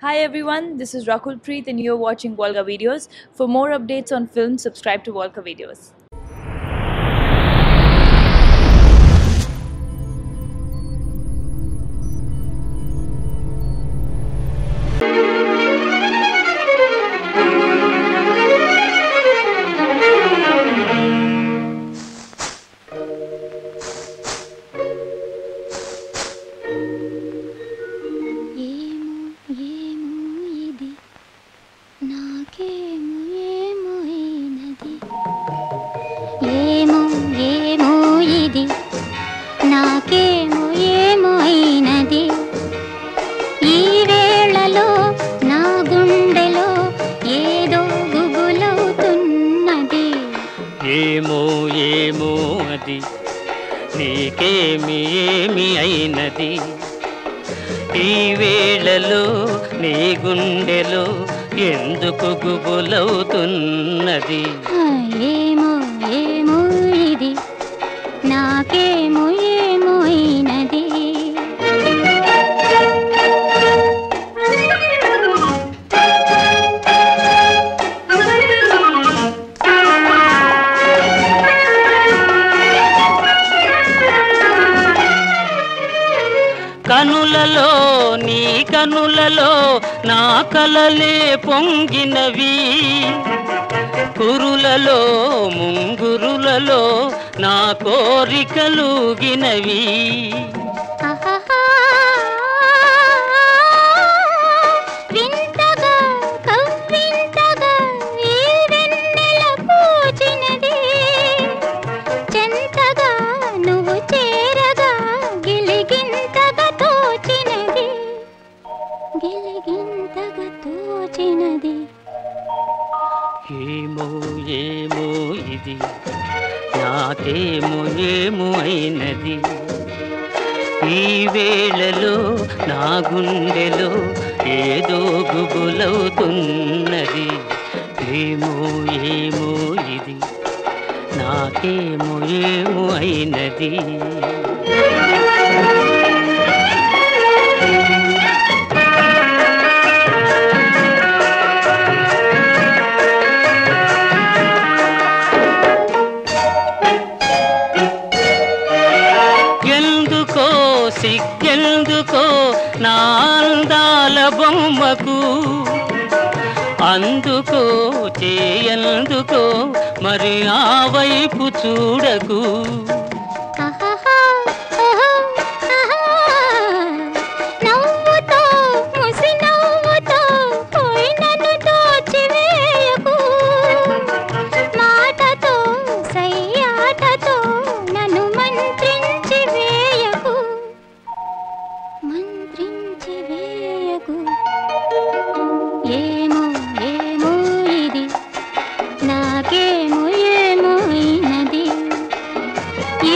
Hi everyone, this is Rakul Preet and you're watching Volga Videos. For more updates on film, subscribe to Volga Videos. ఏమో ఏమో ఇది నాకేమో ఏమో అయినది ఏమో ఏమో ఇది నాకేమో ఏమో అయినది ఈ వేళలో నా గుండెలో ఏదో గుబులవుతున్నది ఏమో ఏమో అది నీకేమి ఏమి అయినది ఈ వేళలో నీ గుండెలో ఎందుకు గుబులవుతున్నది ఆ, ఏమో ఏమో ఇది నాకేమో ఏమో అయినది కనులలో నీ కనులలో నా కలలే పొంగినవి కురులలో ముంగురులలో నా కోరికలుగినవి ఆహాహా. వింతగా కవ్వింతగా ఈ వెన్నెల పూచినది చెంతగా నువ్వు చేరగా గిలిగింతగా తోచినది గిలిగింతగా తోచినది ఏమో ఏమో ఇది నాకేమో ఏమో అయినది ఈ వేళలో నా గుండెలో ఏదో గుబులవుతున్నది ఏమో ఏమో ఇది నాకేమో ఏమో అయినది ఎందుకో సిగ్గెందుకో నా అందాల బొమ్మకు అందుకో చేయందుకో మరి ఆ వైపు చూడకు ఆహాహా, ఆహా, ఆహా. నవ్వుతో, ముసి నవ్వుతో, పోయి నన్ను దోచివేయకు. మాటతో, సయ్యాటతో, నన్ను మంత్రించి వేయకు. మంత్రించి వేయకు. ఏమో ఏమో ఇది నాకేమో ఏమో అయినది ఈ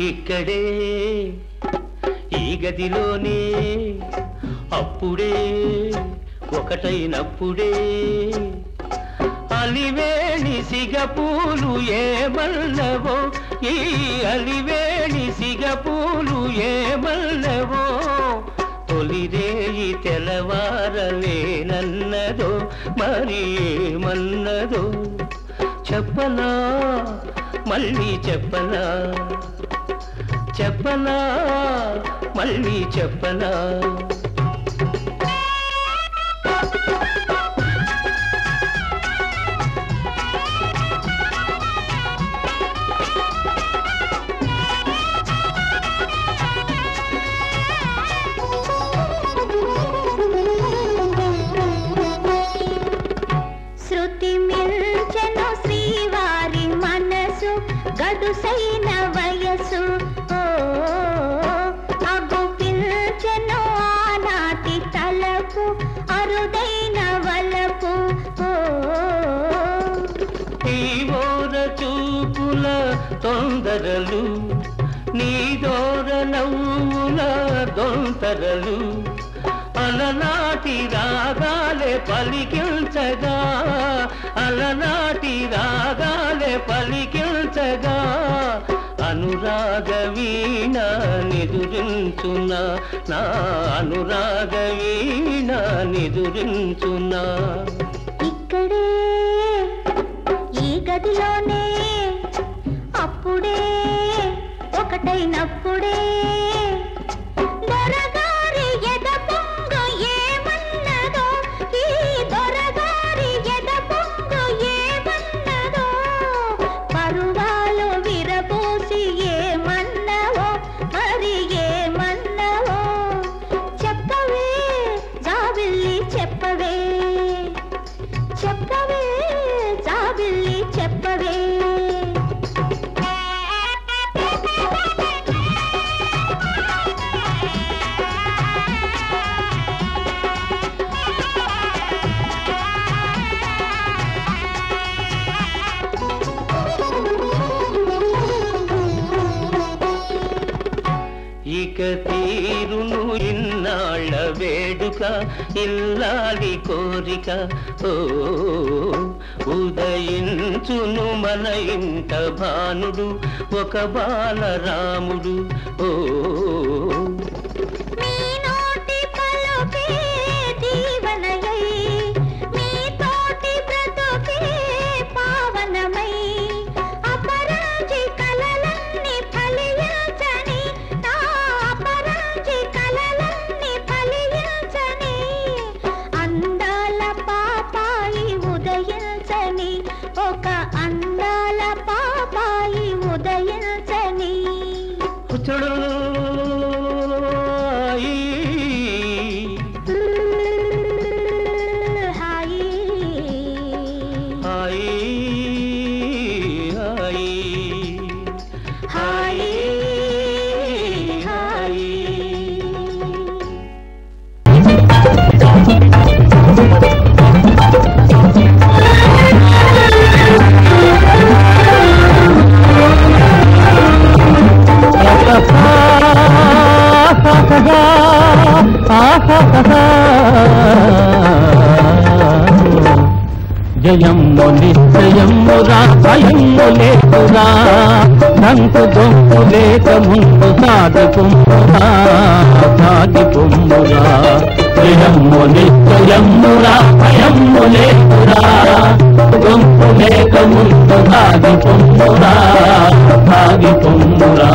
ఇక్కడే ఈ గదిలోనే అప్పుడే ఒకటైనప్పుడే అలివేణి సిగపూలు ఏమల్లవో ఈ అలివేణి సిగపూలు ఏమల్లవో తొలిరేయి తెలవారలేనన్నదో మరి ఏమన్నదో చెప్పనా మళ్ళీ చెప్పనా చెప్పనా మళ్ళీ చెప్పనా శృతి మిల్చెను శ్రీవారి మనసు గడుసైన వయసు ఓ అగు పిల్చెను ఆనాటి తలపు అరుదైన వలపు ఓ ఈ ఓర చూపుల తొందరలు నీ దోర నవ్వుల దొంతరలు అలనాటి రాగాలే పలికించగా అలనాటి రాగాలే పలికించగా అనురాగ వీణ నిదురించునా నా అనురాగ వీణ నిదురించునా ఇక్కడే ఈ గదిలోనే అప్పుడే ఒకటైనప్పుడే దొరగారి ఎద పొంగు ఏమన్నదో ఈ దొరగారి ఎద పొంగు ఏమన్నదో పరువాలు విరబోసి ఏమన్నవో మరి ఏమన్నవో చెప్పవే జాబిల్లి చెప్పవే చెప్పవే జాబిల్లి చెప్పవే ఇక తీరును ఇన్నాళ్ళ వేడుక ఇల్లాలి కోరిక ఓ ఉదయించును మన ఇంట భానుడు ఒక బాలరాముడు ఓ మీ నోటి పలుకే దీవనయై మీ తోటి బ్రతుకే పావనమై అపరాజి కలలన్నీ ఫలించని నా అపరాజి కలలన్నీ ఫలించని అందాల పాపాయి ఉదయించని ఒక అందాల పాపాయి ఉదయించని పుచ్చడు హాయి హాయి హాయి హాయి హాయి జయము నిశ్చయమురా భయము లేదురా దంకు దొంకు లేక ముందు సాగి పొమ్మురా సాగి పొమ్మురా జయము నిశ్చయమురా భయము లేదురా దొంకు లేక ముందు సాగి పొమ్మురా సాగి పొమ్మురా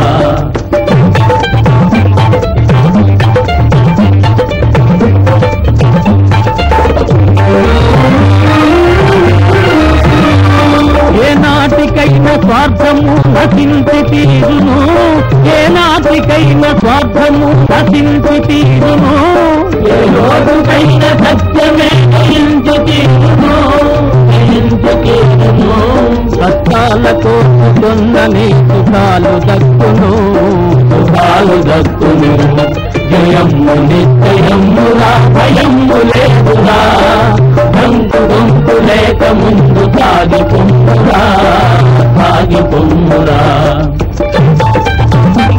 ఏ నాటికైన స్వార్థము నశించి తీరును ఏ నాటికైన స్వార్థము నశించి తీరును ఏ రోజుకైన సత్యమే నశించి తీరును నశించి తీరును సత్యాలతో కొన్నని సుఖాలు దక్కును సుఖాలు దక్కును జయమ్ము నిశ్చయమ్మురా భయమ్ము లేదురా దంకు దొంకు లేక ముందు సాగి పొమ్మురా సాగి పొమ్మురా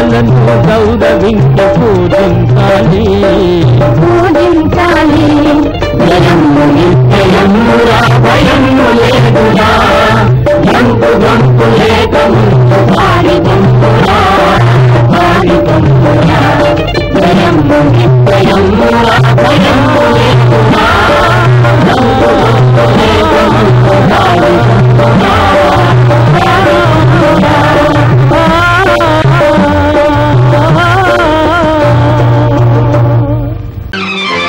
పెద్దలను గౌరవించి పూజించాలి పూజించాలి జయము నిత్యయమురా భయము లేదురా ఎంపు గంపు లేక ముందు భారీ గంపురా భారీ గంపురా జయము నిత్యయమురా భయము లేదురా ఎంపు గంపు లేక ముందు భారీ గంపురా భారీ గంపురా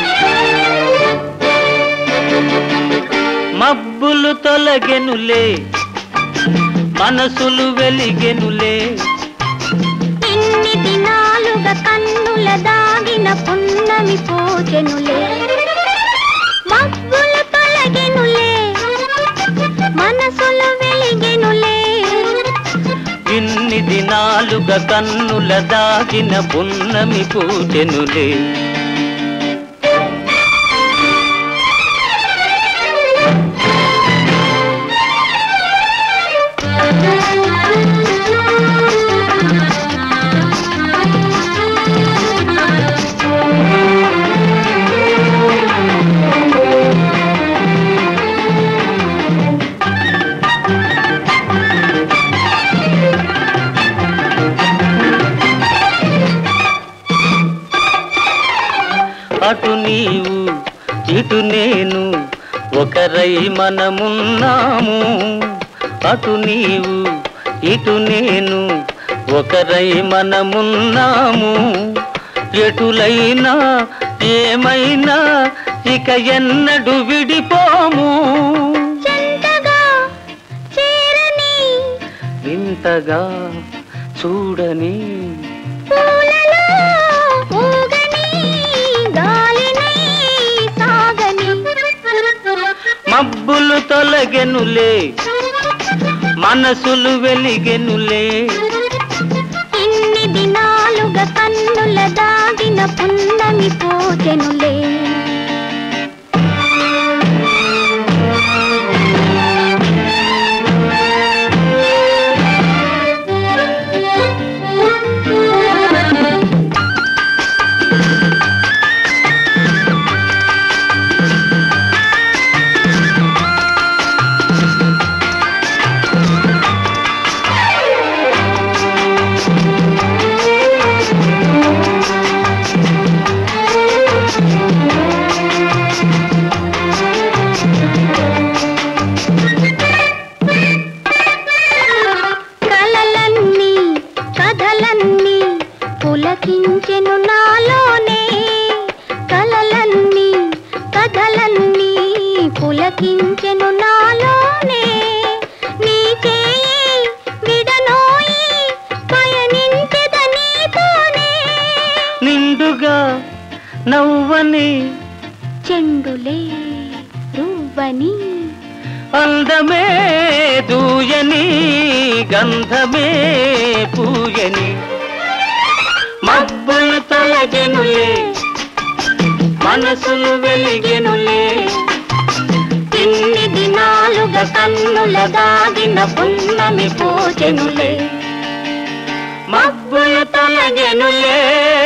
మబ్బులు తొలగెనులే మనసులు వెలిగెనులే ఇన్ని దినాలుగా కన్నుల దాగిన పున్నమి పోచెనులే మబ్బులు తొలగెనులే మనసులు వెలిగెనులే ఇన్ని దినాలుగా కన్నుల దాగిన పున్నమి పూజెనులే అటు నీవు ఇటు నేను ఒకరై మనమున్నాము అటు నీవు ఇటు నేను ఒకరై మనమున్నాము ఎటులైనా ఏమైనా ఇక ఎన్నడు విడిపోము చెంతగా చేరని ఇంతగా చూడని పూలలో ఊగని గాలినై సాగని మబ్బులు తొలగెనులే మనసులు వెలిగెనులే ఇన్ని దినాలుగా కన్నుల దాగిన పున్నమి పోచెనులే కలలన్నీ కథలన్నీ పులకించెను నాలోనే కలలన్నీ కథలన్నీ పులకించెను నాలోనే నీకే విడనోయి పయనించెద నీతోనే నిండుగా నవ్వని చెండులే రువ్వని అందమే దూయని గంధమే పూయని మబ్బులు తొలగెనులే మనసులు వెలిగెనులే ఇన్ని దినాలుగా కన్నుల దాగిన పున్నమి పోచెనులే మబ్బులు తొలగెనులే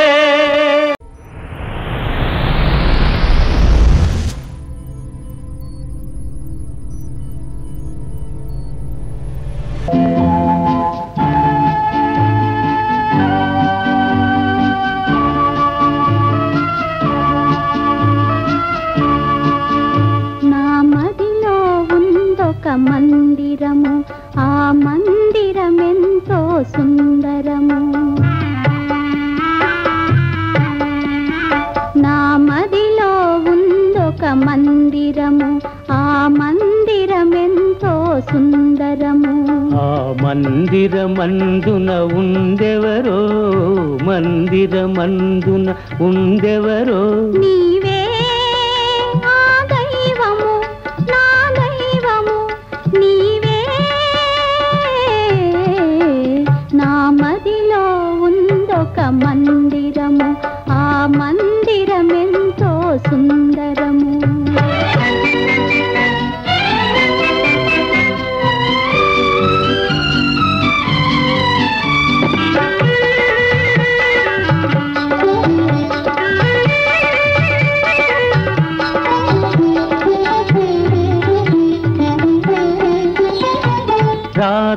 నా మదిలో ఉందొక మందిరము ఆ మందిరమెంతో సుందరము నా మదిలో ఉందొక మందిరము ఆ మందిరమెంతో సుందరము ఆ మందిరమందున ఉండెవరో మందిరమందున ఉండెవరో నీవే ఆ దైవము నా దైవము నీవే నా మదిలో ఉందొక మందిరము ఆ మందిరమెంతో సుందరము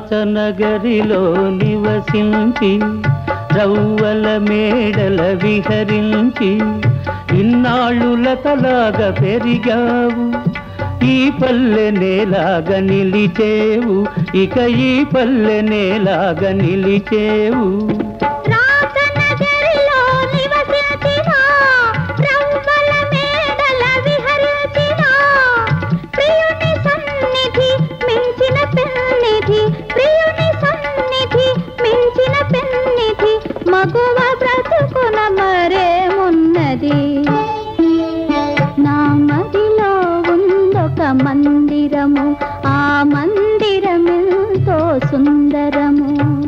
రాచనగరిలో నివసించి రవ్వల మేడల విహరించి ఇన్నాళ్ళుల తలాగా పెరిగావు ఈ పల్లె నేలాగా నిలిచేవు ఇక ఈ పల్లె నేలాగా నిలిచేవు రాజనగరిలో నివసించిన రవ్వల మేడల విహరించిన ప్రియుని సన్నిధి మించిన పెన్నిధి ప్రియుని సన్నిధి మించిన పెన్నిధి మగువ బ్రతుకున మరేమున్నది నా మదిలో ఉందొక మందిరము ఆ మందిరమెంతో సుందరము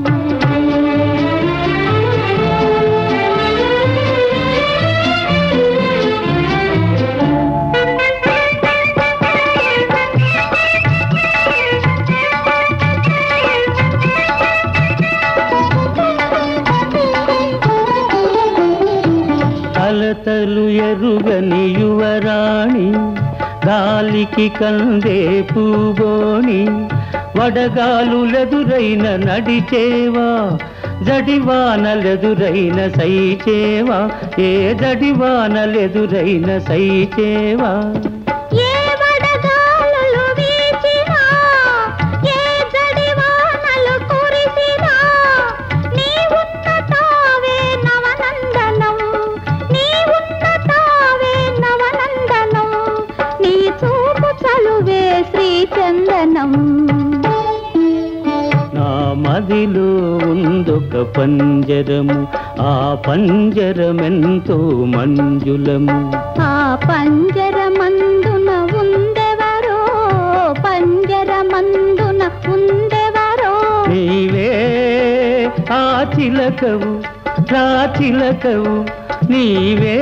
అలతలు ఎరుగని యువరాణి గాలికి కందే పూగోని వడగాలులెదురైన నడిచేవా జడివానలెదురైన సైచేవా ఏ జడివానలెదురైన సైచేవా ఏ వడగాలులు వీచినా, ఏ జడివానలు కురిసినా, నీవున్న తావే నవనందనం, నీవున్న తావే నవనందనం, నీ చూపు చలువే శ్రీచందనం నా మదిలో ఉందొక పంజరము ఆ పంజరమెంతో మంజులము ఆ పంజరమందున ఉందెవరో పంజరమందున ఉందెవరో నీవే ఆ చిలకవు నా చిలకవు నీవే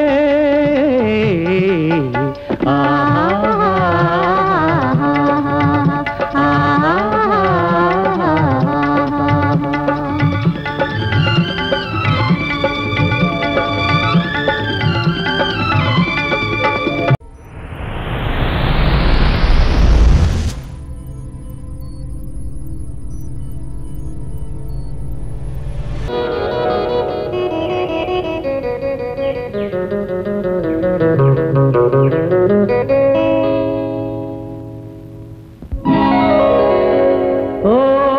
ఓ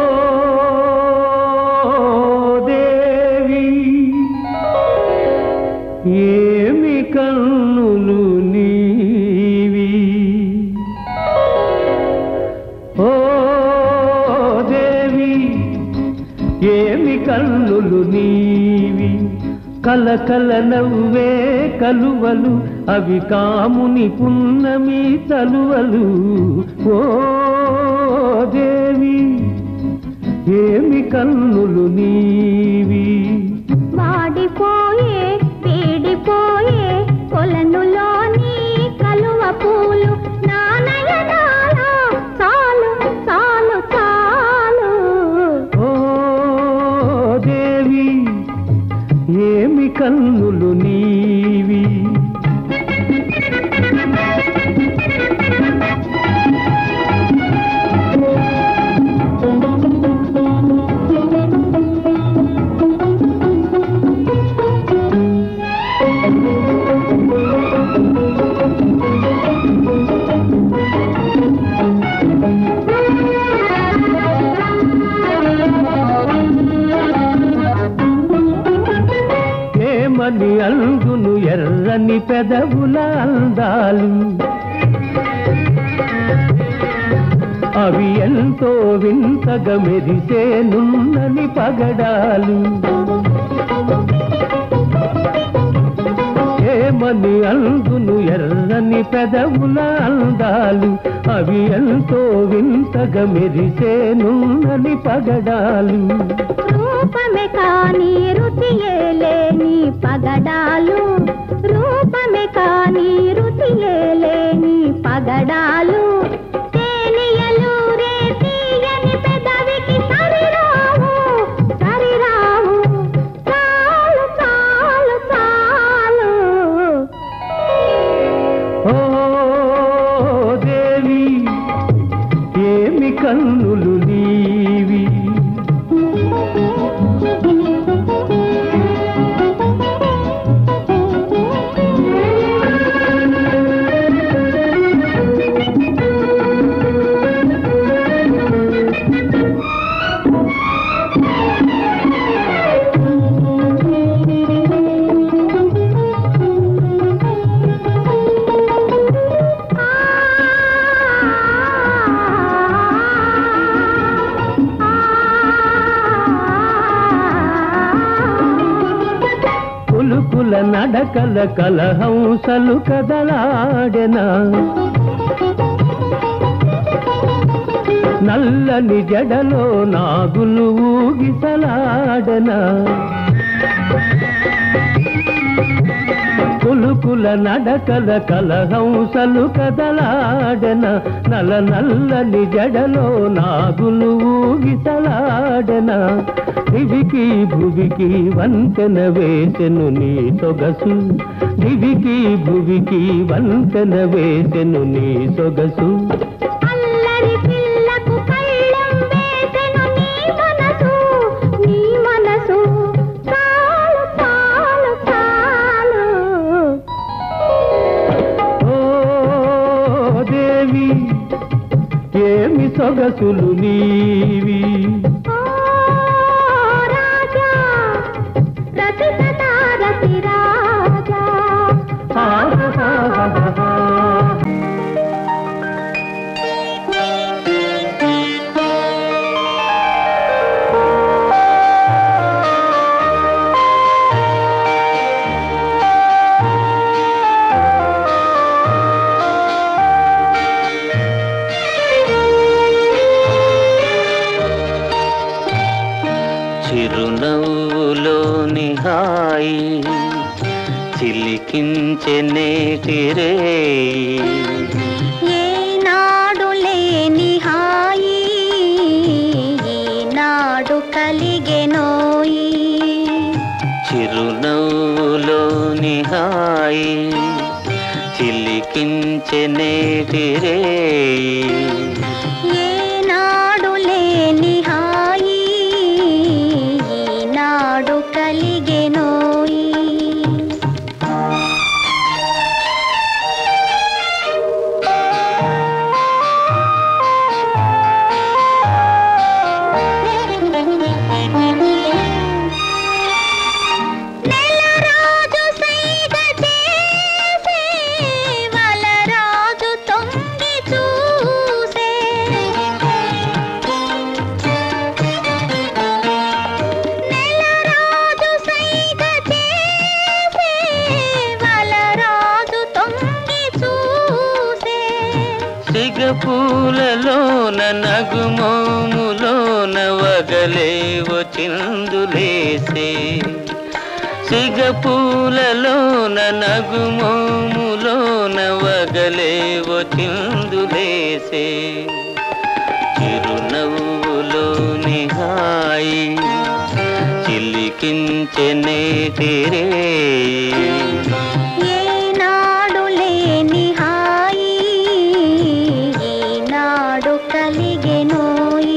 దేవి ఏమి కన్నులు నీవి ఓ దేవి ఏమి కన్నులు నీవి కలకల నవ్వే కలువలు అవి కాముని పున్నమి తలువలు ఓ దేవి ఏమి కన్నులు నీవి వాడిపోయే వీడిపోయే కొలనులోని కలువ పూలు నానయనాలో చాలు చాలు చాలు ఓ దేవి ఏమి కన్నులు నీవి ఏమని అందును ఎర్రని పెదవుల అందాలు అవి ఎంతో వింతగా మెరిసే నున్నని పగడాలు ఏమని అందును ఎర్రని పెదవుల అందాలు అవి ఎంతో వింతగా మెరిసే నున్నని పగడాలు రూపమే కాని రుచియే లేని పగడాలు రూపమే కాని రుచియే లేని పగడాలు తేలియలు రే తీయని పెదవికి సరిరావు సరిరావు చాలు చాలు చాలు ఓ దేవి ఏమి కన్నులు నీవి కులుకుల నడకల కలహంసలు కదలాడెనా నల్లని జడలో నాగులు ఊగిసలాడెనా కులుకుల నడకల కలహంసలు కదలాడెన నల నల్లని జడలో నాగులు ఊగిసలాడెన దివికి భువికి వంతెన వేసెను నీ సొగసు దివికి భువికి వంతెన వేసెను నీ సొగసు అల్లరి పిల్లకు కళ్ళెం వేసెను నీ మనసు నీ మనసు చాలు చాలు చాలు ఓ దేవి ఏమి సొగసులు నీవి ఓ రాజా రసికతా రసి రాజా ఆహాహాహాహా. చిరునవ్వులోని హాయి చిలికించె నేటిరే ఏనాడు లేని హాయి ఈనాడు కలిగెనోయి చిరునవ్వులోని హాయి చిలికించె నేటిరే ఏనాడు లేని హాయి ఈనాడు కలిగెనోయి నెలరాజు సైగ చేసే వలరాజు తొంగి చూసే నెలరాజు సైగ చేసే వలరాజు తొంగి చూసే సిగపూలలోన నగుమోములోన వగలేవో చిందులేసే సిగపూలలోన నగుమోములోన వగలేవో చిందులేసే చిరునవ్వులోని హాయి చిలికించె నేటిరే ఏనాడు లేని హాయి ఈనాడు కలిగెనోయి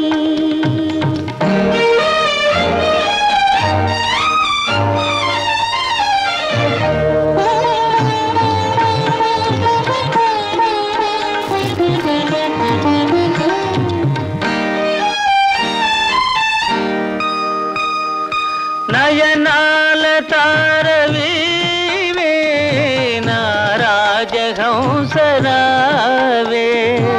నయనాల తారవీవే నా రాజహంసరావే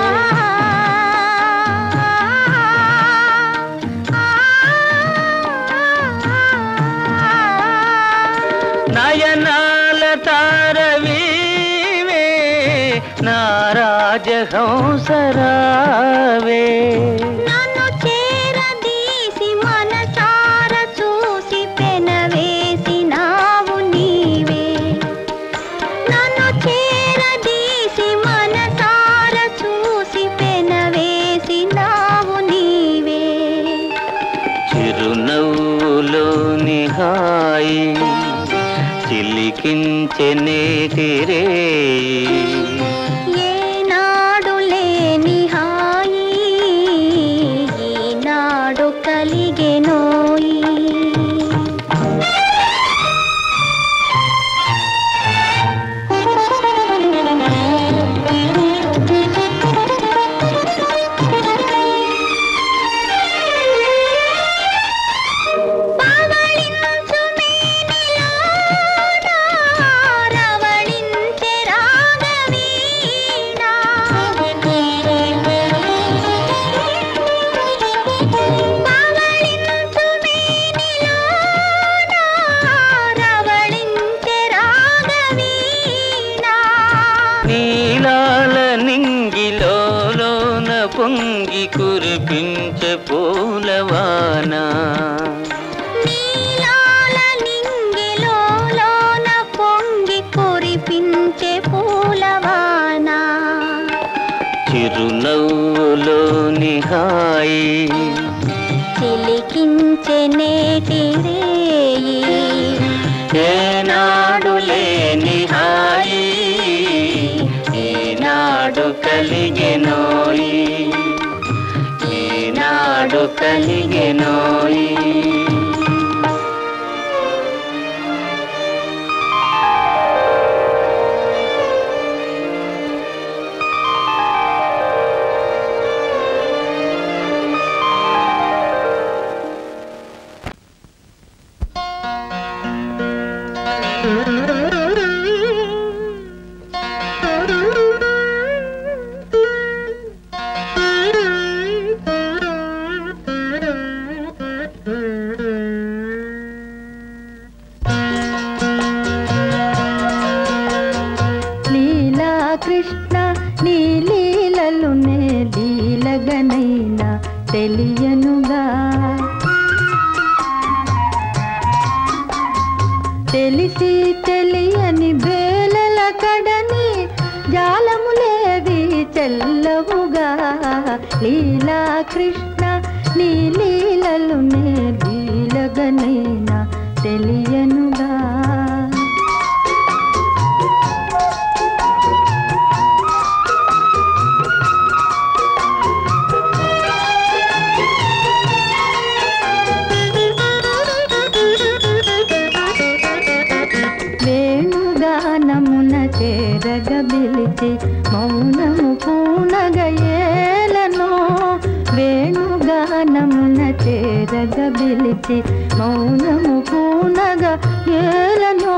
నయనాల తారవీవే నా రాజహంసరావే నన్ను చేరదీసి మనసార చూసి పెనవేసినావు నీవే నన్ను చేరదీసి మనసార చూసి పెనవేసినావు నీవే చిరునవ్వులోని హాయి చిలికించె నేటిరే ఏనాడు లేని హాయి ఈనాడు కలిగెనోయి పవళించు మేనిలోన రవళించే కురిపించే పూలవాన నీలాల నింగిలోన పొంగి కురిపించే పూలవాన చిరునవ్వులోని హాయి చిలికించే నేటి రేయి ఏనాడు లేని హాయి ఈనాడు కలిగెనోయి ఈనాడు కలిగెనోయి లీలా కృష్ణ నీ లీలలునే లీలగనైనా తెలియనుగా తెలిసి తెలియని బేలల కడని జాలములేవి చెల్లవుగా లీలా కృష్ణ నీ లీలలునే లీలగనైనా తెలియనుగా వేణుగానమున చేరగ పిలిచి మౌనము పూనగయేలను వేణుగానమున చేరగ పిలిచి మౌనము పూనగ ఏలను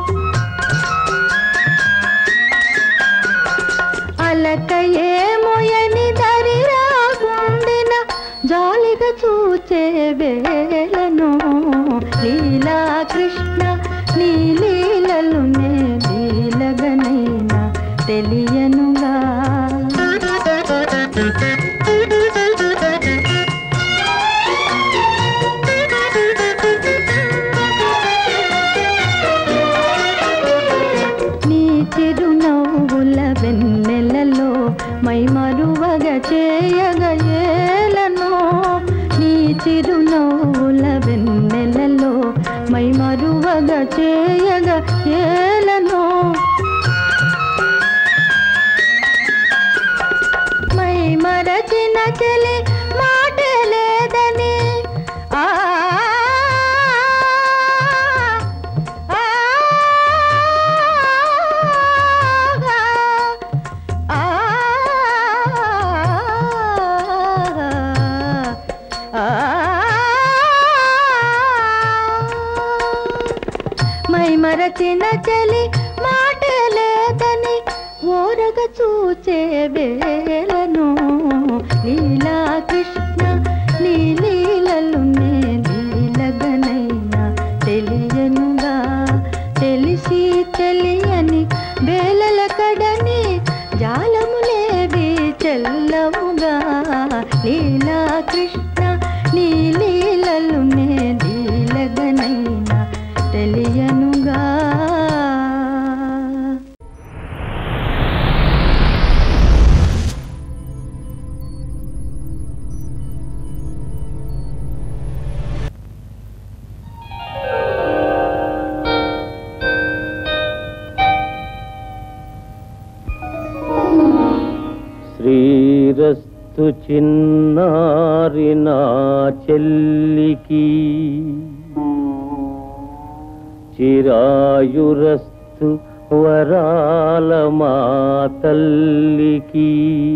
అలక ఏమోయని దరిరాగుండిన జాలిగా చూచే వేలను లీలా కృష్ణ నీ లీలలు నే లీలగనైనా తెలియనుగా నీ చిరునవ్వుల వెన్నెలలో మై మరువగ చేయగ ఏలను నీ చిరునవ్వుల వెన్నెలలో మై మరువగ చేయగ ఏలను మై మరచిన చెలి మాట లేదని ఆ ఆ, ఆ, మై మరచిన చలి మాట లేదని ఓరగ చూచే వేలను లీలా కృష్ణ నీ లీలలు నే లీలగనైనా తెలియనుగా తెలిసి తెలియని వేలల కడని జాలములేవి చెల్లవుగా లీలా కృష్ణ నీ లీలలు నే లీలగనైనా తెలియనుగా శ్రీరస్తు చిన్నారి నా చెల్లికి చిరాయురస్తు వరాల మా తల్లికి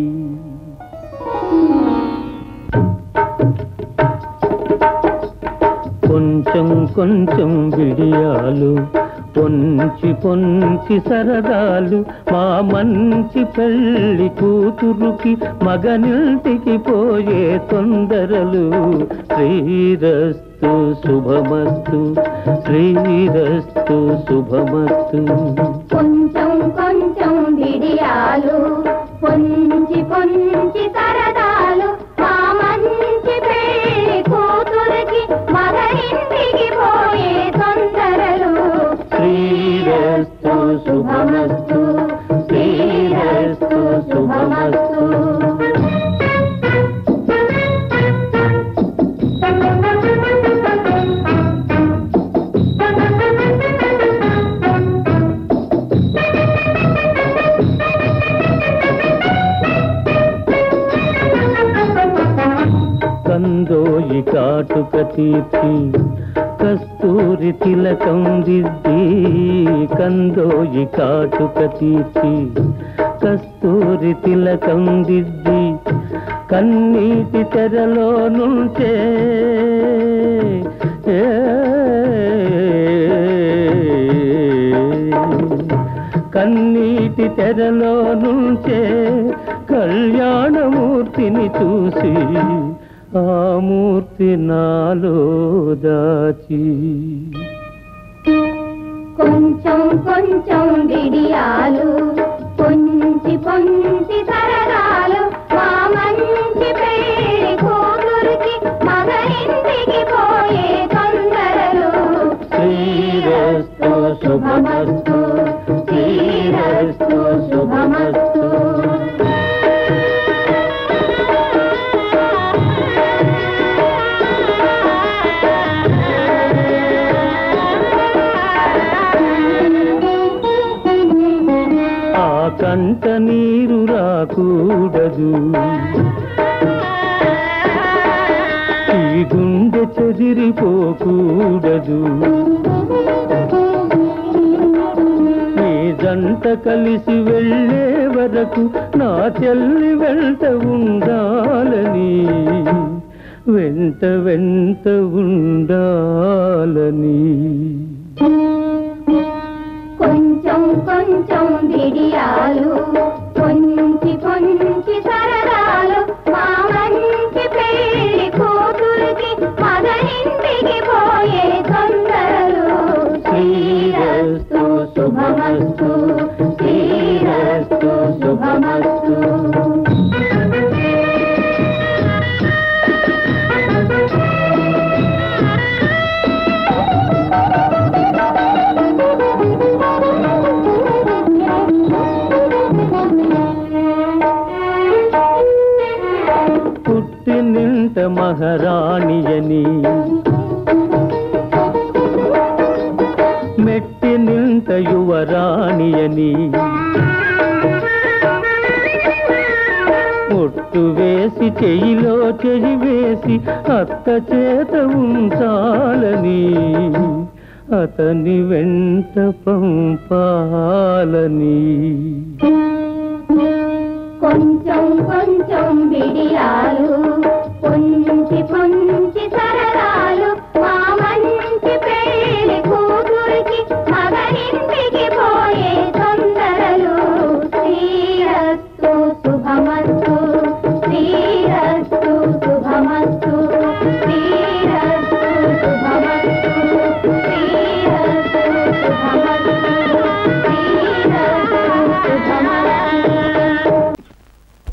కొంచెం కొంచెం విడియాలు పొంచి పొంచి సరదాలు మా మంచి పెళ్లి కూతురుకి మగనింటికి పోయే తొందరలు శ్రీరస్తు శుభమస్తు శ్రీరస్తు శుభమస్తు కొంచెం కొంచెం బిడియాలు పొంచి పొంచి సరదాలు మా మంచి శ్రీరస్తు శుభమస్తు శ్రీరస్తు శుభమస్తు కందోయి కాటుక తీర్చి కస్తూరి తిలకం దిద్ది కందోయి కాటుక తీర్చి కస్తూరి తిలకం దిద్ది కన్నీటి తెరలో నుంచే కన్నీటి తెరలో నుంచే కళ్యాణమూర్తిని చూసి ఆ మూర్తి నాలో దాచి కొంచెం కొంచెం బిడియాలు పొంచి పొంచి సరదాలు మా మంచి పెళ్లి కూతురికి మగరింటికి పోయే తొందరలు శ్రీరస్తు శుభమస్తు శ్రీరస్తు శుభమస్తు ఆ కంట నీరు రాకూడదు ఈ గుండె చెదిరిపోకూడదు నీ జంట కలిసి వెళ్ళే వరకు నా చెల్లి వెంట ఉండాలని వెంట వెంట ఉండాలని కొంచెం కొంచెం బిడియాలు పొంచి పొంచి సరదాలు మా మంచి పెళ్లి కూతురికి మగనింటికి పోయే తొందరలు శ్రీరస్తు శుభమస్తు శ్రీరస్తు శుభమస్తు పుట్టినింట మహారాణియని మెట్టినింట యువరాణియని ఒట్టు వేసి చెయ్యిలో చెయ్యి వేసి అత్త చేత ఉంచాలని అతని వెంట పంపాలని కొంచెం కొంచెం బిడియాలు పొంచి పొంచి సరదాలు మా మంచి పెళ్లి కూతురికి మగనింటికి పోయే తొందరలు శ్రీరస్తు శుభమస్తు శ్రీరస్తు శుభమస్తు శ్రీరస్తు శుభమస్తు శ్రీరస్తు శుభమస్తు శ్రీరస్తు శుభమస్తు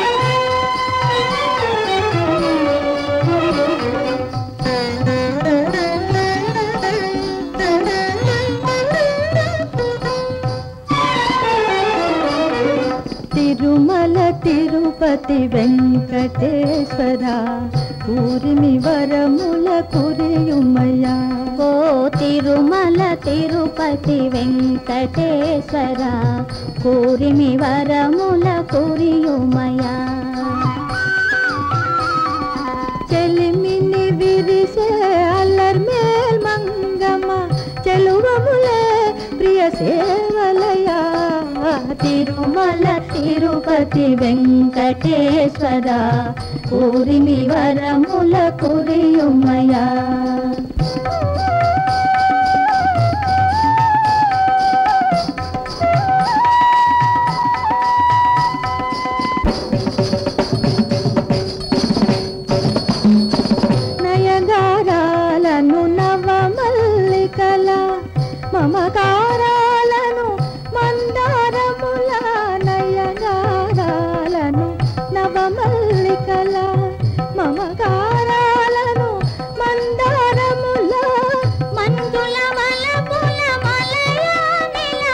తిరుమల తిరుపతి వెంకటేశ్వర ఊరిమి వరముల కురియుమయ్యా ఓ తిరుమల తిరుపతి వెంకటేశ్వర కూరిమి వరముల కురియుమయా చెలిమిని విరిసే అల్లర్మేల్ మంగమ్మ చెలువములే ప్రియ సేవలయా తిరుమల తిరుపతి వెంకటేశ్వర ఊరిమి వరముల కురియుమయా నయగారాలను నవమల్లికల మమకారాలను మందారముల నయగారాలను నవమల్లికల మమకారాలను మందారముల మంజుల వలపుల మలయానిల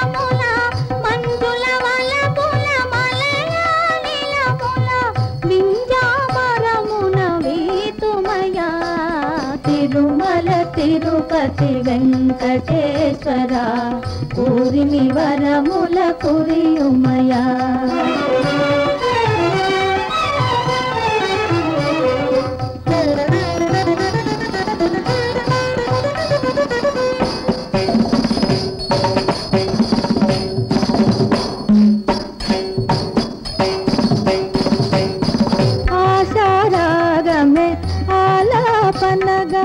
తిరుపతి వెంకటేశ్వర ఊరిమి వరముల కురియుమయా ఆశారాగమే ఆలాపనగా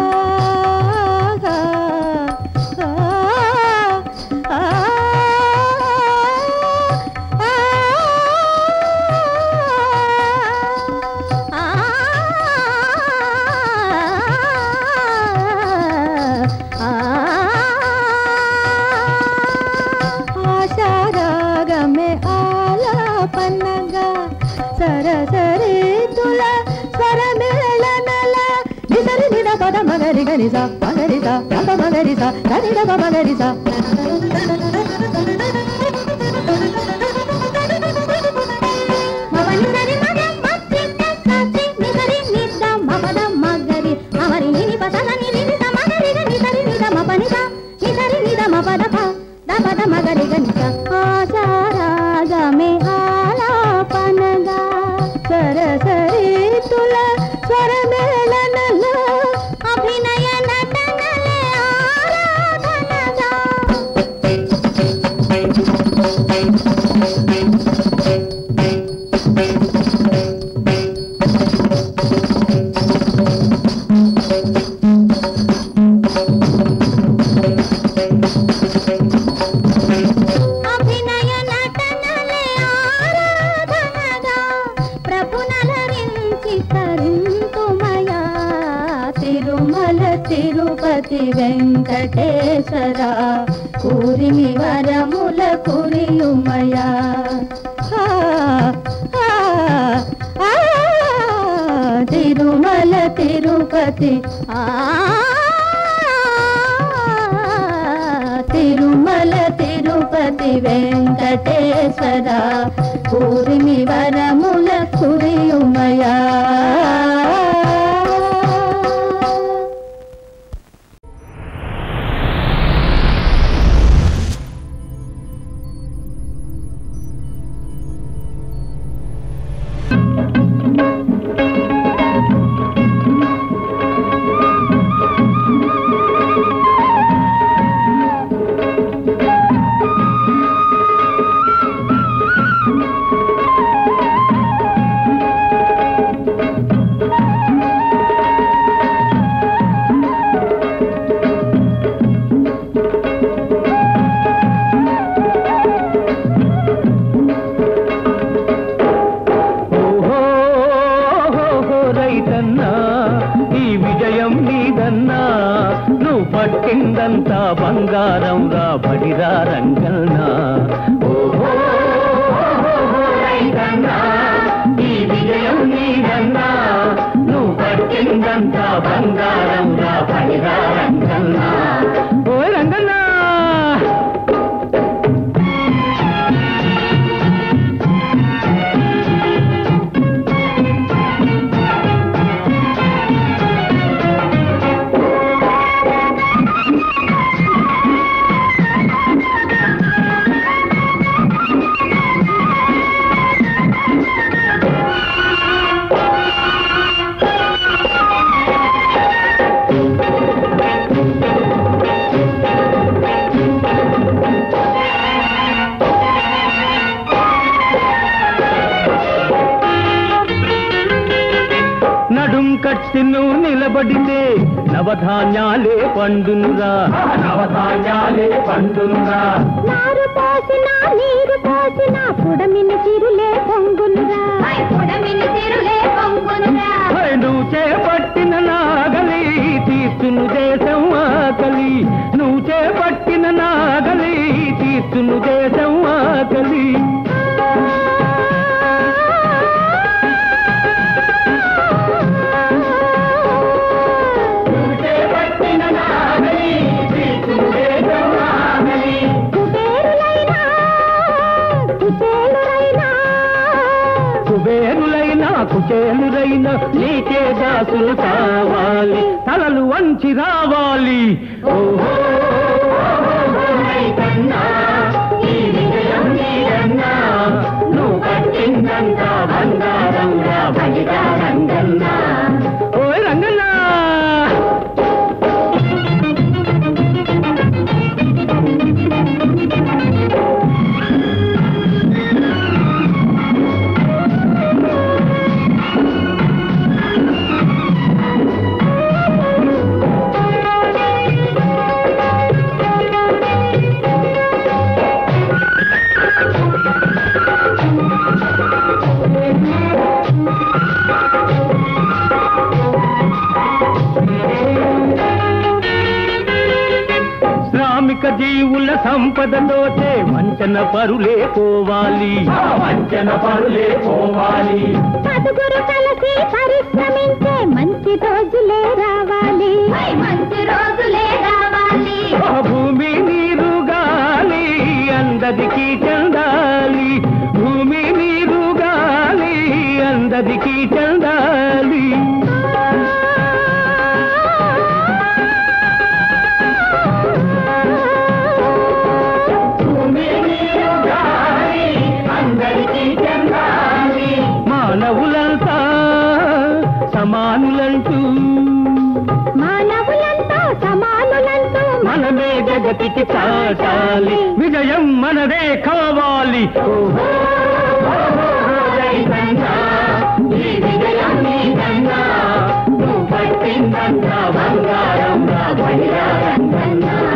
ఆ, ఆ, ఆ, ఆశారాగమే ఆలాపనగా సరసరీతుల స్వరమేళనల నిసరి నిద పద మగరి గనిస మగరిస పద మగరిస గనిద మగరిస మవని సరి మగ మత్తి తత్తి నిసరి నిద్ద మపద మగరి అమరి నిని పసద నిని నిద మగరి గని సరి నిద మపనిద నిసరి నిద మపద ప దపద మగరి గనిస ఆచారాగమే ఆలాపనగా సరసరీతుల స్వరమేళనల అభినయ నటనలే ఆరాధనగా అభినయ నటనలే ఆరాధనగా ప్రభునలరించి తరింతుమయా తిరుమల తిరుపతి వెంకటేశ్వర కూరిమి వరముల కురియుమయా ఆ, ఆ, ఆ, తిరుమల తిరుపతి ఆ తిరుమల తిరుపతి వెంకటేశ్వర కూరిమి వరముల కురియుమయా ఓహో రైతన్నా ఈ విజయం నీదన్నా నువ్వు పట్టిందంతా బంగారం రా బడిరా రంగన్నా ఓహో రైతన్నా ఈ విజయం నీదన్నా నువ్వు పట్టిందంతా బంగారం రా బడిరా రంగన్నా ఓ రంగన్నా నడుం కట్టి నువ్వు నిలబడితే నవధాన్యాలే పండునురా నవధాన్యాలే పండునురా నారు పోసిన నీరు పోసిన పుడమిని చిరులే పొంగునురా పుడమిని చిరులే పొంగునురా హై, నువ్వు చేపట్టిన నాగలి తీర్చును దేశం ఆకలి నువ్వు చేపట్టిన నాగలి తీర్చును దేశం ఆకలి నువ్వు చేపట్టిన నాగలి తీర్చును దేశం ఆకలి కుబేరులైనా కుచేలురైనా కుబేరులైనా కుచేలురైనా నీకే దారి కాసులు కావాలి తలలు వంచి రావాలి ఓహో రైతన్నా, ఈ విజయం నీదన్నా. నువ్వు కట్టిందంతా బంగారంగా బలిగా రంగన్నా ఓయ్ రంగన్నా శ్రామిక జీవుల సంపద దోచే వంచన పరులే పోవాలి వంచన పరులే పోవాలి చదుగురు కలిసి పరిశ్రమించే మంచి రోజులే రావాలి మంచి రోజులే రావాలి ఆ భూమి నీరు గాలి అందరికి చెందాలి భూమి నీరు గాలి అందరికి చెందాలి భూమి నీరు గాలి అందరికి చెందాలి మానవులంతా సమానులంటూ మానవులంతా సమానులంటూ మనమే జగతికి చాటాలి విజయం మనదే కావాలి ఓహో, ఓహో, రైతన్నా, ఈ విజయం నీదన్నా. నువ్వు పట్టిందంతా బంగారం రా బలిరా రంగన్నా.